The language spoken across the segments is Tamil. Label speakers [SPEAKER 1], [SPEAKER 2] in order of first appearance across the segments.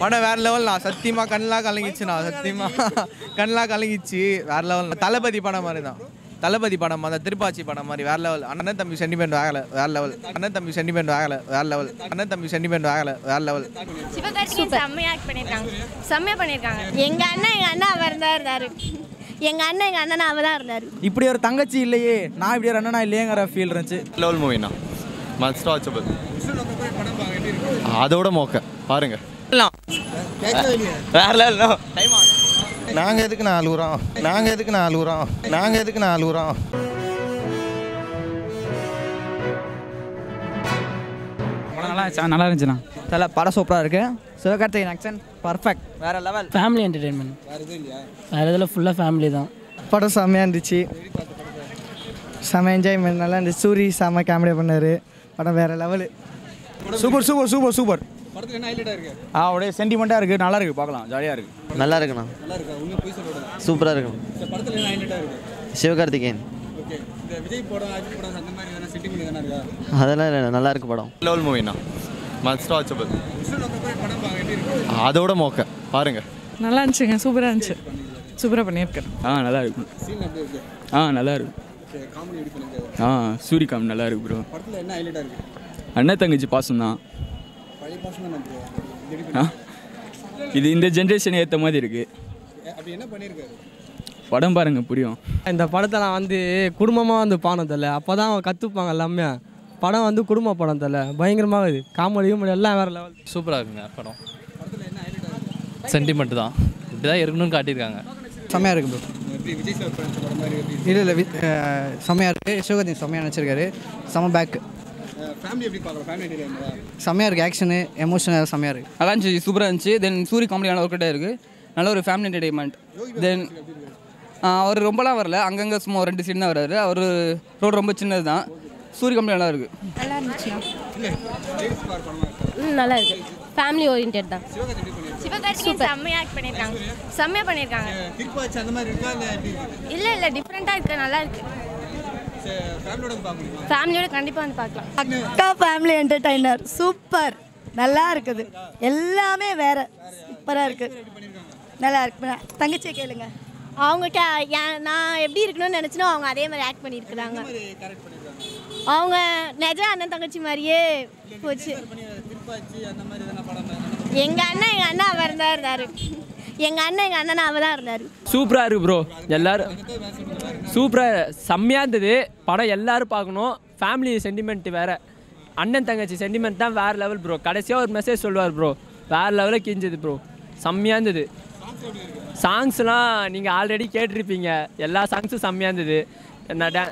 [SPEAKER 1] படம் வேற லெவல் நான் சத்தியமாக கண்ணெலாம் கலங்கிச்சு நான் சத்தியமாக கண்ணெலாம் கலங்கிச்சு வேற லெவல் தளபதி படம் மாதிரி தான் தளபதி படம் அந்த திருப்பாச்சி படம் மாதிரி வேற லெவல் அண்ணன் தம்பி சென்டிமெண்ட் ஆகலை வேற லெவல் அண்ணன் தம்பி சென்டிமெண்ட் ஆகலை வேற லெவல் அண்ணன் தம்பி சென்டிமெண்ட் ஆகலை வேற லெவல்
[SPEAKER 2] சிவகார்த்திகேயன் செம்மையா ஆக்ட் பண்ணியிருக்காங்க செம்மையா பண்ணியிருக்காங்க எங்க அண்ணன் எங்க அண்ணா அவர் தான் இருந்தாரு எங்க அண்ணன் எங்க அண்ணன் அவ தான் இருந்தாரு
[SPEAKER 3] இப்படி ஒரு தங்கச்சி இல்லையே நான் இப்படி ஒரு அண்ணனா இல்லையேங்கிற ஃபீல் இருந்துச்சு
[SPEAKER 4] லெவல் மூவினா மஸ்ட் வாட்சபிள் அதோட மோக்க பாருங்க
[SPEAKER 1] வேற லெவல்
[SPEAKER 5] நாங்க எதுக்கு நாலு ஊரம் நாங்க எதுக்கு நாலு ஊரம் நாங்க எதுக்கு நாலு ஊரம்
[SPEAKER 3] நல்லா இருந்துச்சு நல்லா இருந்துச்சுண்ணா தலை படம் சூப்பராக இருக்கு சிவகார்த்திகேயன் ஆக்ஷன் பர்ஃபெக்ட் வேற லெவல்
[SPEAKER 6] ஃபேமிலி என்டர்டெயின்மெண்ட் வேறு இதில் ஃபுல்லாக ஃபேமிலி தான்
[SPEAKER 7] படம் செம்மையாக இருந்துச்சு செம்ம என்ஜாய்மெண்ட் நல்லா இருந்துச்சு சூரி செம்ம காமெடி பண்ணார் படம் வேறு level
[SPEAKER 3] super super super super ஆ அப்படியே சென்டிமெண்ட்டாக இருக்குது நல்லா இருக்குது பார்க்கலாம் ஜாலியாக இருக்குது
[SPEAKER 5] நல்லா இருக்குண்ணா சூப்பராக இருக்கணும் சிவகார்த்திகேயன் அதெல்லாம் இல்லை நல்லா இருக்கு படம்
[SPEAKER 4] லெவல் மூவினா மஸ்ட் வாட்சபிள் அதோட மோக்க பாருங்க
[SPEAKER 8] நல்லா இருந்துச்சுங்க சூப்பராக இருந்துச்சு சூப்பராக பண்ணியிருக்கேன்
[SPEAKER 9] ஆ நல்லா இருக்கு ஆ நல்லா இருக்கு ஆ சூரிகாம் நல்லா இருக்கு ப்ரோ அண்ணன் தங்கச்சி பாசம் தான் இது இந்த ஜென்ரேஷன் ஏற்ற மாதிரி இருக்கு படம் பாருங்க புரியும்
[SPEAKER 6] இந்த படத்தை நான் வந்து குடும்பமாக வந்து பானம் தரல அப்போ தான் கற்றுப்பாங்க எல்லாமே படம் வந்து குடும்ப படம் தரல பயங்கரமாக இது காமெடியும் எல்லாம் வேறு லெவல்
[SPEAKER 10] சூப்பராக இருக்குங்க படம் சென்டிமெண்ட் தான் இப்படி தான் இருக்கணும்னு காட்டியிருக்காங்க
[SPEAKER 7] செம்மையாக இருக்கு ப்ரோ இல்லை இல்லை செம்மையாக இருக்குது சிவகார்த்திகேயன் செம்மையாக நினச்சிருக்காரு செம்ம பேக் செம்மையாக இருக்குது ஆக்ஷனு எமோஷனல் செம்மையாக இருக்குது
[SPEAKER 3] நல்லா இருந்துச்சு சூப்பராக இருந்துச்சு தென் சூரி காமெடியான ஒர்க்கிட்டே இருக்குது நல்ல ஒரு ஃபேமிலி என்டர்டைன்மெண்ட் தென் அவர் ரொம்பலாம் வரல அங்கங்கே சும்மா ஒரு ரெண்டு சீன் தான் வராரு அவர் ரோடு ரொம்ப சின்னது தான் சூரிய காமெடி நல்லா இருக்குது
[SPEAKER 2] நல்லா இருந்துச்சுண்ணா ம் நல்லா இருக்கு ஃபேமிலி ஓரியன்ட் தான் சிவகார்த்திகேயன் செம்மையா ஆக்ட் பண்ணியிருக்காங்க செம்மையா பண்ணியிருக்காங்க இல்ல இல்ல டிஃப்ரெண்டா இருக்கு நல்லா இருக்கு ஃபேமிலியோட கண்டிப்பா வந்து பார்க்கலாம்
[SPEAKER 11] அக்கா ஃபேமிலி என்டர்டைனர் சூப்பர் நல்லா இருக்குது எல்லாமே வேற சூப்பராக இருக்கு நல்லா இருக்கு தங்கச்சியை கேளுங்க
[SPEAKER 2] அவங்க கே ஏன் நான் எப்படி இருக்கணும்னு நினச்சினோ அவங்க அதே மாதிரி ஆக்ட் பண்ணியிருக்கிறாங்க அவங்க நிஜ அண்ணன் தங்கச்சி மாதிரியே போச்சு எங்க அண்ணன் எங்க அண்ணா அவர் தான் இருந்தாரு எங்க அண்ணன் எங்க அண்ணன் அவ தான் இருந்தாரு
[SPEAKER 6] சூப்பராக இருக்குது ப்ரோ எல்லாரும் சூப்பராக செம்மையாக இருந்தது படம் எல்லாரும் பார்க்கணும் ஃபேமிலி சென்டிமெண்ட் வேறு அண்ணன் தங்கச்சி சென்டிமெண்ட் தான் வேறு லெவல் ப்ரோ கடைசியாக ஒரு மெசேஜ் சொல்லுவார் ப்ரோ வேறு லெவலில் கிஞ்சுது ப்ரோ செம்மையாக இருந்தது சாங்ஸ்லாம் நீங்கள் ஆல்ரெடி கேட்டிருப்பீங்க எல்லா சாங்ஸும் செம்மையாக இருந்தது என்ன டே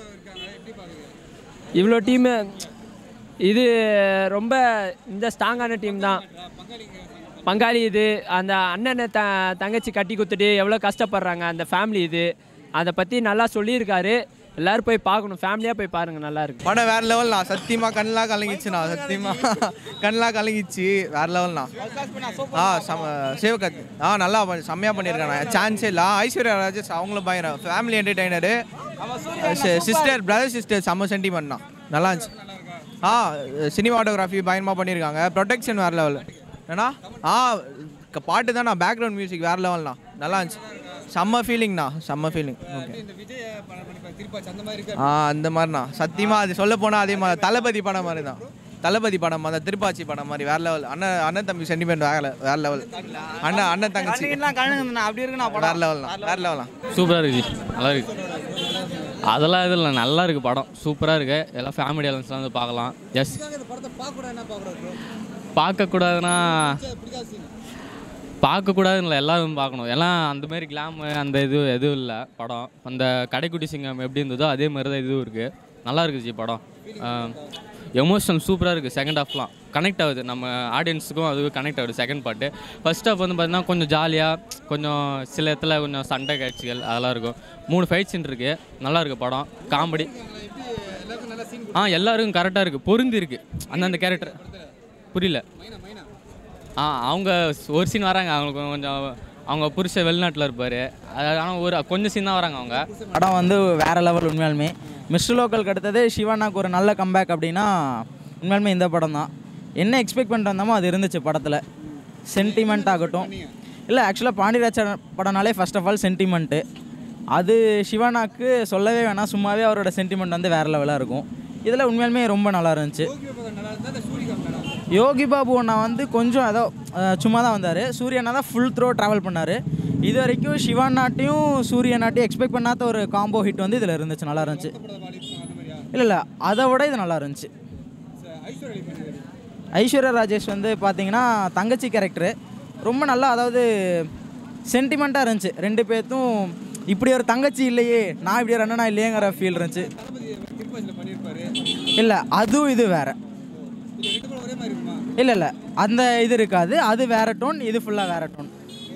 [SPEAKER 6] இவ்வளோ டீமு இது ரொம்ப இந்த ஸ்ட்ராங்கான டீம் தான் பங்காளி இது அந்த அண்ணனை த தங்கச்சி கட்டி குத்துட்டு எவ்வளோ கஷ்டப்படுறாங்க அந்த ஃபேமிலி இது அதை பற்றி நல்லா சொல்லியிருக்காரு எல்லாரும் போய் பார்க்கணும் ஃபேமிலியாக போய் பாருங்கள் நல்லா இருக்கு
[SPEAKER 1] படம் வேற லெவல் நான் சத்தியமாக கண்ணெலாம் கலங்கிச்சு நான் சத்தியமாக கண்ணெலாம் கலங்கிச்சு வேற லெவல் நான் ஆ சம சிவகத் ஆ நல்லா பண்ணி செம்மையாக பண்ணியிருக்காங்க சான்ஸே இல்லை ஐஸ்வர்யா ராஜேஷ் அவங்களும் பயங்கரம் family entertainer sister brother sister செம்ம சென்டிமெண்ட் தான் நல்லா இருந்துச்சு ஆ சினிமாட்டோகிராஃபி பயங்கரமாக பண்ணியிருக்காங்க ப்ரொடெக்ஷன் வேறு லெவல் ஏன்னா ஆ க- பாட்டு தான் நான் பேக்ரவுண்ட் மியூசிக் வேறு லெவல்ண்ணா நல்லா இருந்துச்சு செம்ம ஃபீலிங்ண்ணா செம்ம ஃபீலிங் ஓகே ஆ அந்த மாதிரிண்ணா சத்தியமாக அது சொல்ல போனால் அதே மாதிரி தளபதி படம் மாதிரி தான் தளபதி படம் அந்த திருப்பாச்சி படம் மாதிரி வேற லெவல் அண்ணன் அண்ணன் தம்பி சென்டிமெண்ட் வேற வேற லெவல் அண்ணன் அண்ணன் தங்கச்சி
[SPEAKER 3] அப்படி இருக்குண்ணா
[SPEAKER 1] வேற லெவல்ண்ணா வேற லெவலாம்
[SPEAKER 10] சூப்பராக இருக்கு நல்லா இருக்கு அதெல்லாம் இது இல்லை நல்லா இருக்கு படம் சூப்பராக இருக்கு எல்லாம் ஃபேமிலி எலன்ஸ்லாம் வந்து பார்க்கலாம் எஸ் பார்க்கக்கூடாதுன்னா பார்க்கக்கூடாதுன்னு இல்லை எல்லாரும் பார்க்கணும் எல்லாம் அந்த மாதிரி கிளாமு அந்த இது எதுவும் இல்லை படம் அந்த கடைக்குட்டி சிங்கம் எப்படி இருந்ததோ அதே மாதிரி தான் இதுவும் இருக்குது நல்லா இருக்குது ஜி படம் எமோஷனல் சூப்பராக இருக்குது செகண்ட் ஹாஃப்லாம் கனெக்ட் ஆகுது நம்ம ஆடியன்ஸுக்கும் அதுவும் கனெக்ட் ஆகுது செகண்ட் பார்ட்டு ஃபர்ஸ்ட் ஹாஃப் வந்து பார்த்தீங்கன்னா கொஞ்சம் ஜாலியாக கொஞ்சம் சில இடத்துல கொஞ்சம் சண்டை காட்சிகள் அதெல்லாம் இருக்கும் மூணு ஃபைட் சீன் இருக்குது நல்லா இருக்குது படம் காமெடி ஆ எல்லாருக்கும் கரெக்டாக இருக்குது பொருந்தி இருக்குது அந்தந்த கேரக்டர் புரியல ஆ அவங்க ஒரு சீன் வராங்க அவங்களுக்கு கொஞ்சம் அவங்க புருஷன் வெளிநாட்டில் இருப்பார் ஆனால் ஒரு கொஞ்சம் சீன் தான் வராங்க அவங்க
[SPEAKER 3] படம் வந்து வேற லெவல் உண்மையாலுமே மிஸ்டர் லோக்கலுக்கு அடுத்தது சிவானாக்கு ஒரு நல்ல கம்பேக் அப்படின்னா உண்மையாலுமே இந்த படம் தான் என்ன எக்ஸ்பெக்ட் பண்ணிட்டு வந்தோமோ அது இருந்துச்சு படத்தில்
[SPEAKER 12] சென்டிமெண்ட் ஆகட்டும் இல்லை ஆக்சுவலாக பாண்டியராஜா படம்னாலே ஃபர்ஸ்ட் ஆஃப் ஆல் சென்டிமெண்ட்டு அது சிவனாக்கு சொல்லவே வேணாம் சும்மாவே அவரோட சென்டிமெண்ட் வந்து வேறு லெவலாக இருக்கும் இதில் உண்மையாலுமே ரொம்ப நல்லா இருந்துச்சு யோகி பாபு அண்ணா வந்து கொஞ்சம் ஏதோ அஹ், சும்மா தான் வந்தார் சூரியனா தான் ஃபுல் த்ரோ ட்ராவல் பண்ணார் இது வரைக்கும் சிவானாட்டையும் சூரியனாட்டையும் எக்ஸ்பெக்ட் பண்ணாத ஒரு காம்போ ஹிட் வந்து இதில் இருந்துச்சு நல்லா இருந்துச்சு இல்லை இல்லை அதை விட இது நல்லா இருந்துச்சு ஐஸ்வர்யா ராஜேஷ் வந்து பார்த்தீங்கன்னா தங்கச்சி கேரக்டரு ரொம்ப நல்லா அதாவது சென்டிமெண்ட்டாக இருந்துச்சு ரெண்டு பேர்த்தும் இப்படி ஒரு தங்கச்சி இல்லையே நான் இப்படி ஒரு அண்ணனா இல்லையேங்கிற ஃபீல் இருந்துச்சு இல்லை அதுவும் இது வேற இல்லை இல்லை அந்த இது இருக்காது அது வேற டோன் இது ஃபுல்லாக வேற டோன்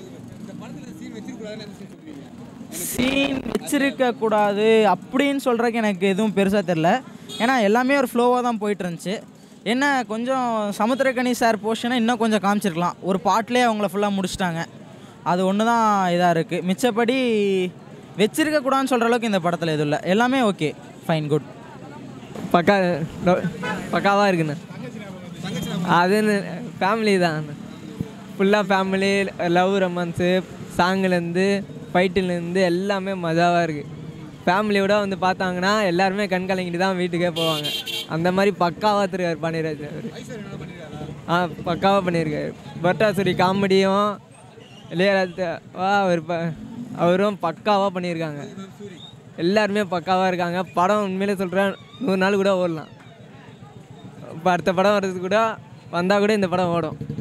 [SPEAKER 12] சீன் வச்சிருக்க கூடாது அப்படின்னு சொல்கிறக்கு எனக்கு எதுவும் பெருசாக தெரில ஏன்னா எல்லாமே ஒரு ஃப்ளோவாக தான் போயிட்டு இருந்துச்சு என்ன கொஞ்சம் சமுத்திரக்கனி சார் போர்ஷனை இன்னும் கொஞ்சம் காமிச்சிருக்கலாம் ஒரு பாட்டிலே அவங்கள ஃபுல்லாக முடிச்சிட்டாங்க அது ஒன்று தான் இதாக இருக்குது மிச்சப்படி வச்சிருக்க கூடாதுன்னு சொல்கிற அளவுக்கு இந்த படத்தில் எதுவும் இல்லை எல்லாமே ஓகே ஃபைன் குட்
[SPEAKER 13] பக்கா பக்காவாக இருக்குண்ணே அதுன்னு ஃபேமிலி தான் ஃபுல்லாக ஃபேமிலி லவ் ரொமான்ஸு சாங்குலேருந்து ஃபைட்டுலேருந்து எல்லாமே மஜாவாக இருக்குது ஃபேமிலியோட வந்து பார்த்தாங்கன்னா எல்லாருமே கண் கலங்கிட்டு தான் வீட்டுக்கே போவாங்க அந்த மாதிரி பக்காவாக திருக்கார் பாண்டியராஜ் அவர் ஆ பக்காவாக பண்ணியிருக்காரு பட்டாசுரி காமெடியும் இளையராஜா வா அவர் ப அவரும் பக்காவாக பண்ணியிருக்காங்க எல்லாருமே பக்காவாக இருக்காங்க படம் உண்மையிலே சொல்கிறேன் நூறு நாள் கூட ஓடலாம் இப்போ அடுத்த படம் வர்றதுக்கு கூட வந்தால் கூட இந்த படம் ஓடும்